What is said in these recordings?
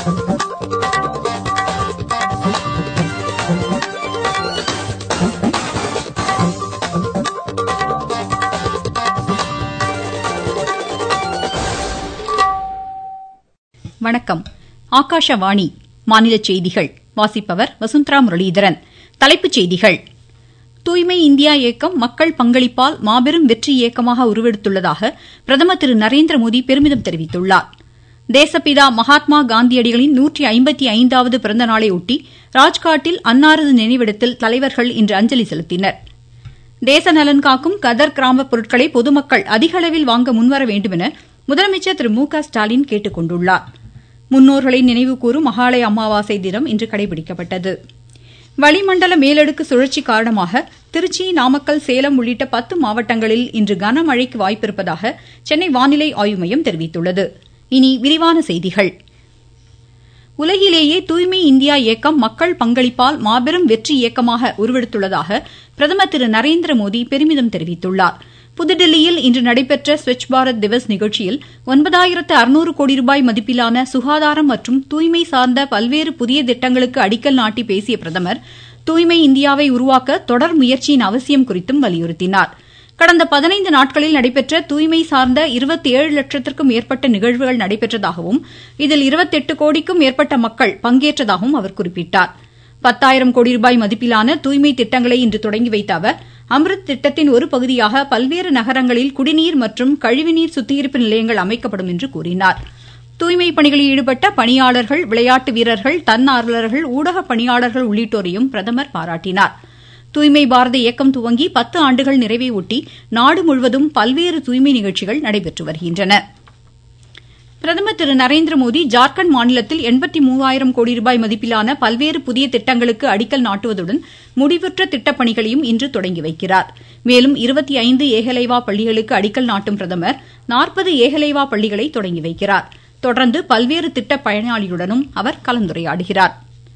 வணக்கம் ஆகாஷவாணி மாநில செய்திகள் வாசிப்பவர் வசுந்தரா முரளிதரன் தலைப்புச் செய்திகள் தூய்மை இந்தியா இயக்கம் மக்கள் பங்களிப்பால் மாபெரும் வெற்றி இயக்கமாக உருவெடுத்துள்ளதாக பிரதமர் திரு நரேந்திர மோடி பெருமிதம் தெரிவித்துள்ளார் தேசப்பிதா மகாத்மா காந்தியடிகளின் நூற்றி ஐம்பத்தி ஐந்தாவது பிறந்த நாளையொட்டி ராஜ்காட்டில் அன்னாரது நினைவிடத்தில் தலைவர்கள் இன்று அஞ்சலி செலுத்தினர் தேச நலன் காக்கும் கதர் கிராம பொருட்களை பொதுமக்கள் அதிக அளவில் வாங்க முன்வர வேண்டுமென முதலமைச்சர் திரு மு க ஸ்டாலின் கேட்டுக் கொண்டுள்ளார் முன்னோர்களை நினைவுகூரும் மகாலய அமாவாசை தினம் இன்று கடைபிடிக்கப்பட்டது வளிமண்டல மேலடுக்கு சுழற்சி காரணமாக திருச்சி நாமக்கல் சேலம் உள்ளிட்ட பத்து மாவட்டங்களில் இன்று கனமழைக்கு வாய்ப்பிருப்பதாக சென்னை வானிலை ஆய்வு மையம் தெரிவித்துள்ளது இனி விரிவான செய்திகள் உலகிலேயே தூய்மை இந்தியா இயக்கம் மக்கள் பங்களிப்பால் மாபெரும் வெற்றி இயக்கமாக உருவெடுத்துள்ளதாக பிரதமர் திரு நரேந்திர மோடி பெருமிதம் தெரிவித்துள்ளார் புதுதில்லியில் இன்று நடைபெற்ற ஸ்வச் பாரத் திவஸ் நிகழ்ச்சியில் ஒன்பதாயிரத்து அறுநூறு கோடி ரூபாய் மதிப்பிலான சுகாதாரம் மற்றும் தூய்மை சார்ந்த பல்வேறு புதிய திட்டங்களுக்கு அடிக்கல் நாட்டி பேசிய பிரதமர் தூய்மை இந்தியாவை உருவாக்க தொடர் முயற்சியின் அவசியம் குறித்தும் வலியுறுத்தினார் கடந்த பதினைந்து நாட்களில் நடைபெற்ற தூய்மை சார்ந்த இருபத்தி ஏழு லட்சத்திற்கும் மேற்பட்ட நிகழ்வுகள் நடைபெற்றதாகவும் இதில் இருபத்தெட்டு கோடிக்கும் மேற்பட்ட மக்கள் பங்கேற்றதாகவும் அவர் குறிப்பிட்டார் பத்தாயிரம் கோடி ரூபாய் மதிப்பிலான தூய்மை திட்டங்களை இன்று தொடங்கி வைத்த அவர் அம்ருத் திட்டத்தின் ஒரு பகுதியாக பல்வேறு நகரங்களில் குடிநீர் மற்றும் கழிவுநீர் சுத்திகரிப்பு நிலையங்கள் அமைக்கப்படும் என்று கூறினார் தூய்மை பணிகளில் ஈடுபட்ட பணியாளர்கள் விளையாட்டு வீரர்கள் தன்னார்வலர்கள் ஊடக பணியாளர்கள் உள்ளிட்டோரையும் பிரதமர் பாராட்டினார் தூய்மை பாரத இயக்கம் துவங்கி பத்து ஆண்டுகள் நிறைவை ஒட்டி நாடு முழுவதும் பல்வேறு தூய்மை நிகழ்ச்சிகள் நடைபெற்று வருகின்றன பிரதமர் திரு நரேந்திர மோடி ஜார்க்கண்ட் மாநிலத்தில் எண்பத்தி மூவாயிரம் கோடி ரூபாய் மதிப்பிலான பல்வேறு புதிய திட்டங்களுக்கு அடிக்கல் நாட்டுவதுடன் முடிவுற்ற திட்டப்பணிகளையும் இன்று தொடங்கி வைக்கிறார் மேலும் இருபத்தி ஐந்து ஏகலைவா பள்ளிகளுக்கு அடிக்கல் நாட்டும் பிரதமர் நாற்பது ஏகலைவா பள்ளிகளை தொடங்கி வைக்கிறார் தொடர்ந்து பல்வேறு திட்ட பயனாளிகளுடனும் அவர் கலந்துரையாடுகிறார்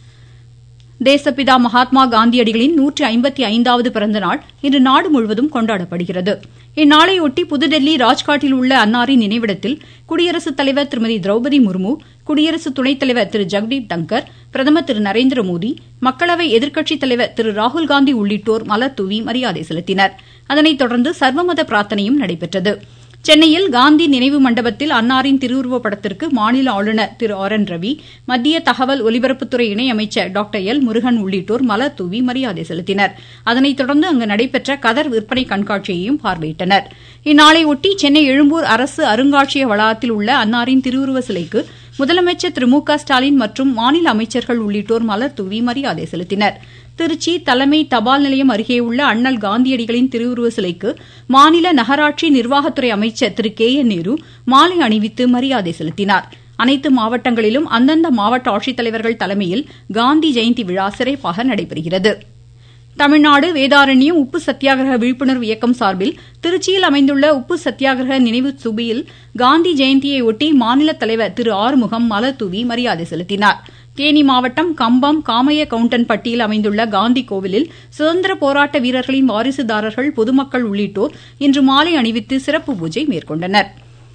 தேசப்பிதா மகாத்மா காந்தியடிகளின் நூற்றி ஐம்பத்தி ஐந்தாவது பிறந்த நாள் இன்று நாடு முழுவதும் கொண்டாடப்படுகிறது இந்நாளையொட்டி புதுடெல்லி ராஜ்காட்டில் உள்ள அன்னாரின் நினைவிடத்தில் குடியரசுத் தலைவர் திருமதி திரௌபதி முர்மு குடியரசு துணைத் தலைவர் திரு ஜெக்தீப் தங்கர் பிரதமர் திரு நரேந்திர மோடி மக்களவை எதிர்க்கட்சித் தலைவர் திரு ராகுல்காந்தி உள்ளிட்டோர் மலர் தூவி மரியாதை செலுத்தினர் அதனைத் தொடர்ந்து சர்வமத பிரார்த்தனையும் நடைபெற்றது சென்னையில் காந்தி நினைவு மண்டபத்தில் அன்னாரின் திருவுருவப் படத்திற்கு மாநில ஆளுநர் திரு ஆர் என் ரவி மத்திய தகவல் ஒலிபரப்புத்துறை இணையமைச்சர் டாக்டர் எல் முருகன் உள்ளிட்டோர் மலர் தூவி மரியாதை செலுத்தினர் அதனைத் தொடர்ந்து அங்கு நடைபெற்ற கதர் விற்பனை கண்காட்சியையும் பார்வையிட்டனர் இந்நாளையொட்டி சென்னை எழும்பூர் அரசு அருங்காட்சியக வளாகத்தில் உள்ள அன்னாரின் திருவுருவ சிலைக்கு முதலமைச்சர் திரு மு க ஸ்டாலின் மற்றும் மாநில அமைச்சர்கள் உள்ளிட்டோர் மலர் தூவி மரியாதை செலுத்தினர் திருச்சி தலைமை தபால் நிலையம் அருகே உள்ள அண்ணல் காந்தியடிகளின் திருவுருவ சிலைக்கு மாநில நகராட்சி நிர்வாகத்துறை அமைச்சர் திரு கே என் நேரு மாலை அணிவித்து மரியாதை செலுத்தினார் அனைத்து மாவட்டங்களிலும் அந்தந்த மாவட்ட ஆட்சித்தலைவர்கள் தலைமையில் காந்தி ஜெயந்தி விழா சிறப்பாக நடைபெறுகிறது தமிழ்நாடு வேதாரண்யம் உப்பு சத்தியாகிரக விழிப்புணர்வு இயக்கம் சார்பில் திருச்சியில் அமைந்துள்ள உப்பு சத்தியாகிரக நினைவு சுபியில் காந்தி ஜெயந்தியை ஒட்டி மாநில தலைவர் திரு ஆறுமுகம் மலர் தூவி மரியாதை செலுத்தினார் தேனி மாவட்டம் கம்பம் காமைய கவுண்டன் பட்டியில் அமைந்துள்ள காந்தி கோவிலில் சுதந்திர போராட்ட வீரர்களின் வாரிசுதாரர்கள் பொதுமக்கள் உள்ளிட்டோர் இன்று மாலை அணிவித்து சிறப்பு பூஜை மேற்கொண்டனர்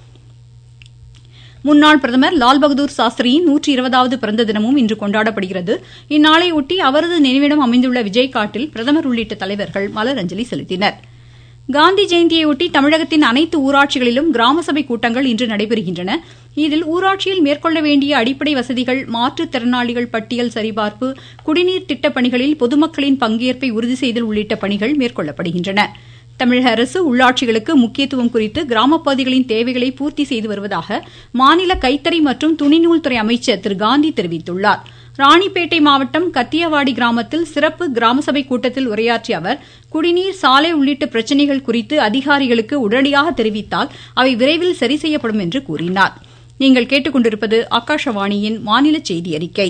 முன்னாள் பிரதமர் லால் பகதூர் சாஸ்திரியின் நூற்றி இருபதாவது பிறந்த தினமும் இன்று கொண்டாடப்படுகிறது இந்நாளையொட்டி அவரது நினைவிடம் அமைந்துள்ள விஜய் காட்டில் பிரதமர் உள்ளிட்ட தலைவர்கள் மலரஞ்சலி செலுத்தினர் காந்தி ஜெயந்தியையொட்டி தமிழகத்தின் அனைத்து ஊராட்சிகளிலும் கிராம சபை கூட்டங்கள் இன்று நடைபெறுகின்றன இதில் ஊராட்சியில் மேற்கொள்ள வேண்டிய அடிப்படை வசதிகள் மாற்றுத்திறனாளிகள் பட்டியல் சரிபார்ப்பு குடிநீர் திட்டப் பணிகளில் பொதுமக்களின் பங்கேற்பை உறுதி செய்தல் உள்ளிட்ட பணிகள் மேற்கொள்ளப்படுகின்றன தமிழக அரசு உள்ளாட்சிகளுக்கு முக்கியத்துவம் குறித்து கிராமப்பகுதிகளின் தேவைகளை பூர்த்தி செய்து வருவதாக மாநில கைத்தறி மற்றும் துணிநூல்துறை அமைச்சர் திரு காந்தி தெரிவித்துள்ளார் ராணிப்பேட்டை மாவட்டம் கத்தியவாடி கிராமத்தில் சிறப்பு கிராம சபை கூட்டத்தில் உரையாற்றிய அவர் குடிநீர் சாலை உள்ளிட்ட பிரச்சினைகள் குறித்து அதிகாரிகளுக்கு உடனடியாக தெரிவித்தால் அவை விரைவில் சரி செய்யப்படும் என்று கூறினார் நீங்கள் கேட்டுக்கொண்டிருப்பது ஆகாஷவாணியின் மாநில செய்தி அறிக்கை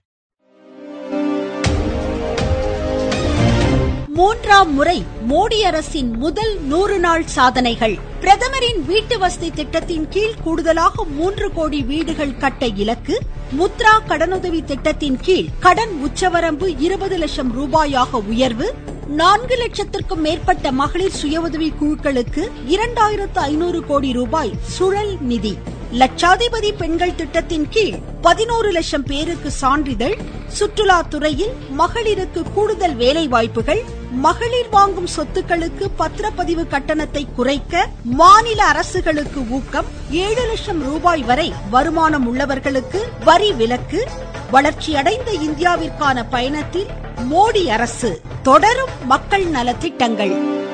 மூன்றாம் முறை மோடி அரசின் முதல் நூறு நாள் சாதனைகள் பிரதமரின் வீட்டு வசதி திட்டத்தின் கீழ் கூடுதலாக மூன்று கோடி வீடுகள் கட்ட இலக்கு முத்ரா கடனுதவி திட்டத்தின் கீழ் கடன் உச்சவரம்பு இருபது லட்சம் ரூபாயாக உயர்வு நான்கு லட்சத்திற்கும் மேற்பட்ட மகளிர் சுய உதவி குழுக்களுக்கு இரண்டாயிரத்து ஐநூறு கோடி ரூபாய் சுழல் நிதி லட்சாதிபதி பெண்கள் திட்டத்தின் கீழ் பதினோரு லட்சம் பேருக்கு சான்றிதழ் சுற்றுலா துறையில் மகளிருக்கு கூடுதல் வேலை வாய்ப்புகள் மகளிர் வாங்கும் சொத்துக்களுக்கு பத்திரப்பதிவு கட்டணத்தை குறைக்க மாநில அரசுகளுக்கு ஊக்கம் ஏழு லட்சம் ரூபாய் வரை வருமானம் உள்ளவர்களுக்கு வரி விலக்கு வளர்ச்சியடைந்த இந்தியாவிற்கான பயணத்தில் மோடி அரசு தொடரும் மக்கள் நலத்திட்டங்கள்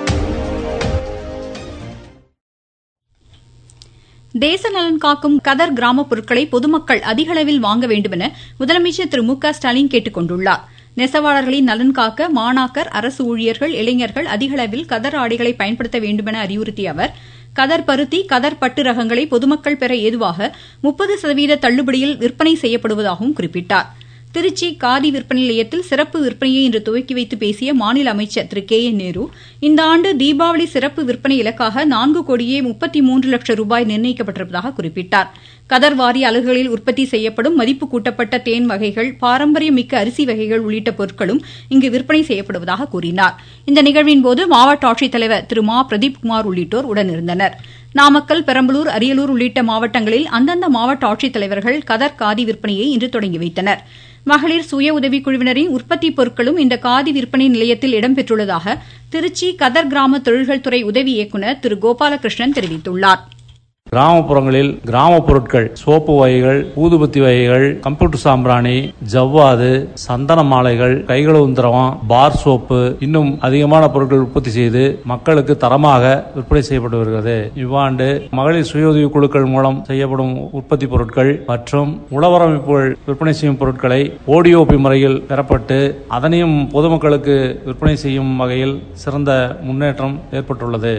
தேச நலன் காக்கும் கதர் கிராம பொருட்களை பொதுமக்கள் அதிக அளவில் வாங்க வேண்டுமென முதலமைச்சர் திரு மு க ஸ்டாலின் கேட்டுக் கொண்டுள்ளார் நெசவாளர்களின் நலன் காக்க மாணாக்கர் அரசு ஊழியர்கள் இளைஞர்கள் அதிக அளவில் கதர் ஆடைகளை பயன்படுத்த வேண்டுமென அறிவுறுத்திய அவர் கதர் பருத்தி கதர் பட்டு ரகங்களை பொதுமக்கள் பெற ஏதுவாக முப்பது சதவீத தள்ளுபடியில் விற்பனை செய்யப்படுவதாகவும் குறிப்பிட்டார் திருச்சி காதி விற்பனை நிலையத்தில் சிறப்பு விற்பனையை இன்று துவக்கி வைத்து பேசிய மாநில அமைச்சர் திரு கே என் நேரு இந்த ஆண்டு தீபாவளி சிறப்பு விற்பனை இலக்காக நான்கு கோடியே முப்பத்தி மூன்று லட்சம் ரூபாய் நிர்ணயிக்கப்பட்டிருப்பதாக குறிப்பிட்டார் கதர் வாரிய அலகுகளில் உற்பத்தி செய்யப்படும் மதிப்பு கூட்டப்பட்ட தேன் வகைகள் பாரம்பரியமிக்க அரிசி வகைகள் உள்ளிட்ட பொருட்களும் இங்கு விற்பனை செய்யப்படுவதாக கூறினார் இந்த நிகழ்வின்போது மாவட்ட ஆட்சித்தலைவர் திரு மா பிரதீப் குமார் உள்ளிட்டோர் உடனிருந்தனர் நாமக்கல் பெரம்பலூர் அரியலூர் உள்ளிட்ட மாவட்டங்களில் அந்தந்த மாவட்ட ஆட்சித்தலைவர்கள் கதர் காதி விற்பனையை இன்று தொடங்கி வைத்தனர் மகளிர் சுய உதவிக்குழுவினரின் உற்பத்தி பொருட்களும் இந்த காதி விற்பனை நிலையத்தில் இடம்பெற்றுள்ளதாக திருச்சி கதர் கிராம தொழில்கள் துறை உதவி இயக்குநர் திரு கோபாலகிருஷ்ணன் தெரிவித்துள்ளார் கிராமப்புறங்களில் கிராம பொருட்கள் சோப்பு வகைகள் ஊதுபத்தி வகைகள் கம்ப்யூட்டர் சாம்பிராணி ஜவ்வாது சந்தன மாலைகள் கைகழுவும் திரவம் பார் சோப்பு இன்னும் அதிகமான பொருட்கள் உற்பத்தி செய்து மக்களுக்கு தரமாக விற்பனை செய்யப்பட்டு வருகிறது இவ்வாண்டு மகளிர் சுய உதவி குழுக்கள் மூலம் செய்யப்படும் உற்பத்தி பொருட்கள் மற்றும் உழவர் அமைப்புகள் விற்பனை செய்யும் பொருட்களை ஓடிஓபி முறையில் பெறப்பட்டு அதனையும் பொதுமக்களுக்கு விற்பனை செய்யும் வகையில் சிறந்த முன்னேற்றம் ஏற்பட்டுள்ளது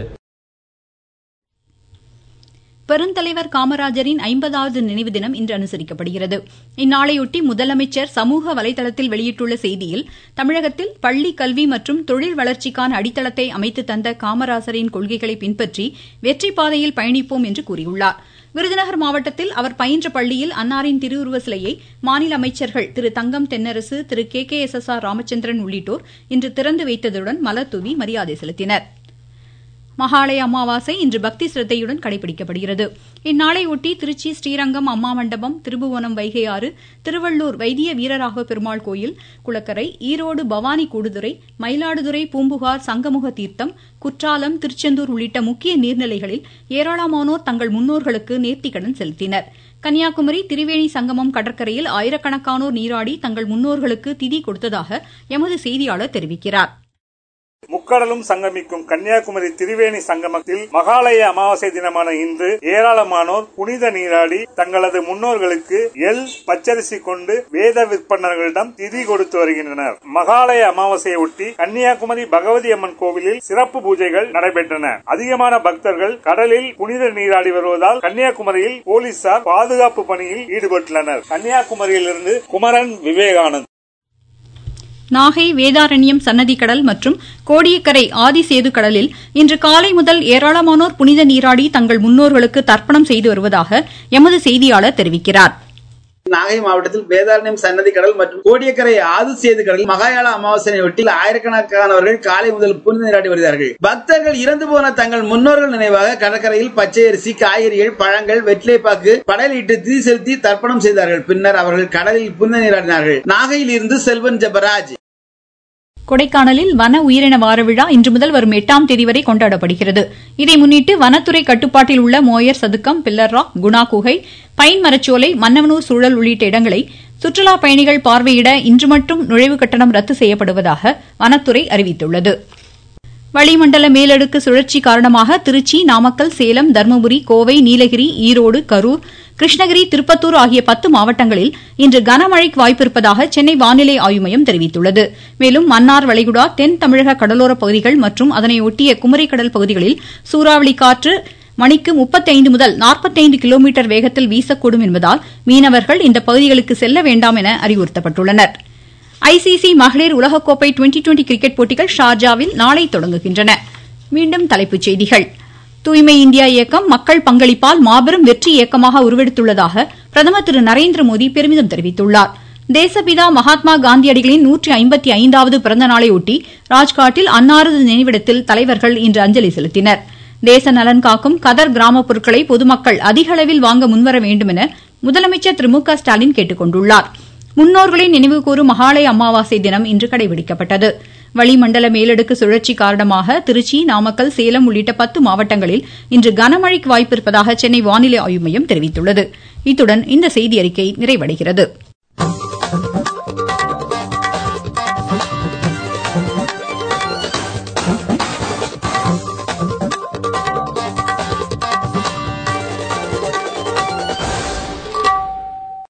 பெருந்தலைவர் காமராஜரின் ஐம்பதாவது நினைவு தினம் இன்று அனுசரிக்கப்படுகிறது இந்நாளையொட்டி முதலமைச்சர் சமூக வலைதளத்தில் வெளியிட்டுள்ள செய்தியில் தமிழகத்தில் பள்ளி கல்வி மற்றும் தொழில் வளர்ச்சிக்கான அடித்தளத்தை அமைத்து தந்த காமராஜரின் கொள்கைகளை பின்பற்றி வெற்றி பாதையில் பயணிப்போம் என்று கூறியுள்ளார் விருதுநகர் மாவட்டத்தில் அவர் பயின்ற பள்ளியில் அன்னாரின் திருவுருவ சிலையை மாநில அமைச்சர்கள் Thiru Thangam Thennarasu Thiru K K S S R Ramachandran உள்ளிட்டோர் இன்று திறந்து வைத்ததுடன் மலர்தூவி மரியாதை செலுத்தினா் மகாலய அமாவாசை இன்று பக்தி சிரத்தையுடன் கடைபிடிக்கப்படுகிறது இந்நாளை ஒட்டி திருச்சி ஸ்ரீரங்கம் அம்மா மண்டபம் திருபுவனம் வைகையாறு திருவள்ளூர் வைத்திய வீரராகவ பெருமாள் கோயில் குளக்கரை ஈரோடு பவானி கூடுதுறை மயிலாடுதுறை பூம்புகார் சங்கமுக தீர்த்தம் குற்றாலம் திருச்செந்தூர் உள்ளிட்ட முக்கிய நீர்நிலைகளில் ஏராளமானோர் தங்கள் முன்னோர்களுக்கு நேர்த்திக்கடன் செலுத்தினர் கன்னியாகுமரி திரிவேணி சங்கமம் கடற்கரையில் ஆயிரக்கணக்கானோர் நீராடி தங்கள் முன்னோர்களுக்கு திதி கொடுத்ததாக எமது செய்தியாளர் தெரிவிக்கிறார் முக்கடலும் சங்கமிக்கும் கன்னியாகுமரி திரிவேணி சங்கமத்தில் மகாலய அமாவாசை தினமான இன்று ஏராளமானோர் புனித நீராடி தங்களது முன்னோர்களுக்கு எல் பச்சரிசி கொண்டு வேத விற்பனர்களிடம் திதி கொடுத்து வருகின்றனர் மகாலய அமாவாசையை ஒட்டி கன்னியாகுமரி பகவதி அம்மன் கோவிலில் சிறப்பு பூஜைகள் நடைபெற்றன அதிகமான பக்தர்கள் கடலில் புனித நீராடி வருவதால் கன்னியாகுமரியில் போலீசார் பாதுகாப்பு பணியில் ஈடுபட்டுள்ளனர் கன்னியாகுமரியிலிருந்து குமரன் விவேகானந்த் நாகை வேதாரண்யம் சன்னதி கடல் மற்றும் கோடியக்கரை ஆதிசேது கடலில் இன்று காலை முதல் ஏராளமானோர் புனித நீராடி தங்கள் முன்னோர்களுக்கு தர்ப்பணம் செய்து வருவதாக எமது செய்தியாளர் தெரிவிக்கிறார் நாகை மாவட்டத்தில் வேதாரண்யம் சன்னதி கடல் மற்றும் கோடியக்கரை ஆதிசேது கடலில் மகாயாள அமாவாசனை ஒட்டி ஆயிரக்கணக்கானவர்கள் காலை முதல் புனித நீராடி வருகிறார்கள் பக்தர்கள் இறந்து போன தங்கள் முன்னோர்கள் நினைவாக கடற்கரையில் பச்சை அரிசி காய்கறிகள் பழங்கள் வெற்றிலைப்பாக்கு படையிலிட்டு தீ செலுத்தி தர்ப்பணம் செய்தார்கள் பின்னர் அவர்கள் கடலில் புனித நீராடினார்கள் நாகையில் இருந்து செல்வன் ஜபராஜ் கொடைக்கானலில் வன உயிரின வார விழா இன்று முதல் வரும் எட்டாம் தேதி வரை கொண்டாடப்படுகிறது இதை முன்னிட்டு வனத்துறை கட்டுப்பாட்டில் உள்ள மோயர் சதுக்கம் பில்லர் ராக் குணா குகை பைன் மரச்சோலை மன்னவனூர் சூழல் உள்ளிட்ட இடங்களை சுற்றுலா பயணிகள் பார்வையிட இன்று மட்டும் நுழைவு கட்டணம் ரத்து செய்யப்படுவதாக வனத்துறை அறிவித்துள்ளது வளிமண்டல மேலடுக்கு சுழற்சி காரணமாக திருச்சி நாமக்கல் சேலம் தருமபுரி கோவை நீலகிரி ஈரோடு கரூர் கிருஷ்ணகிரி திருப்பத்தூர் ஆகிய பத்து மாவட்டங்களில் இன்று கனமழைக்கு வாய்ப்பிருப்பதாக சென்னை வானிலை ஆய்வு மையம் தெரிவித்துள்ளது மேலும் மன்னார் வளைகுடா தென் தமிழக கடலோர பகுதிகள் மற்றும் அதனை ஒட்டிய குமரிக்கடல் பகுதிகளில் சூறாவளி காற்று மணிக்கு முப்பத்தைந்து முதல் நாற்பத்தைந்து கிலோமீட்டர் வேகத்தில் வீசக்கூடும் என்பதால் மீனவர்கள் இந்த பகுதிகளுக்கு செல்ல வேண்டாம் என அறிவுறுத்தப்பட்டுள்ளனா் ஐசிசி மகளிர் உலகக்கோப்பை டுவெண்டி டுவெண்டி கிரிக்கெட் போட்டிகள் ஷார்ஜாவில் நாளை தொடங்குகின்றன மீண்டும் தலைப்புச் செய்திகள் தூய்மை இந்தியா இயக்கம் மக்கள் பங்களிப்பால் மாபெரும் வெற்றி இயக்கமாக உருவெடுத்துள்ளதாக பிரதமர் திரு நரேந்திர மோடி பெருமிதம் தெரிவித்துள்ளார் தேசபிதா மகாத்மா காந்தியடிகளின் நூற்றி ஐம்பத்தி ஐந்தாவது பிறந்த நாளையொட்டி ராஜ்காட்டில் அன்னாரது நினைவிடத்தில் தலைவர்கள் இன்று அஞ்சலி செலுத்தினர் தேச நலன் காக்கும் கதர் கிராமப் பொருட்களை பொதுமக்கள் அதிக அளவில் வாங்க முன்வர வேண்டும் என முதலமைச்சர் திரு மு க ஸ்டாலின் கேட்டுக் கொண்டுள்ளார் முன்னோர்களை நினைவுகூரும் மகாலய அமாவாசை தினம் இன்று கடைபிடிக்கப்பட்டது வளிமண்டல மேலடுக்கு சுழற்சி காரணமாக திருச்சி நாமக்கல் சேலம் உள்ளிட்ட பத்து மாவட்டங்களில் இன்று கனமழைக்கு வாய்ப்பிருப்பதாக சென்னை வானிலை ஆய்வு மையம் தெரிவித்துள்ளது இத்துடன் இந்த செய்தியறிக்கை நிறைவடைகிறது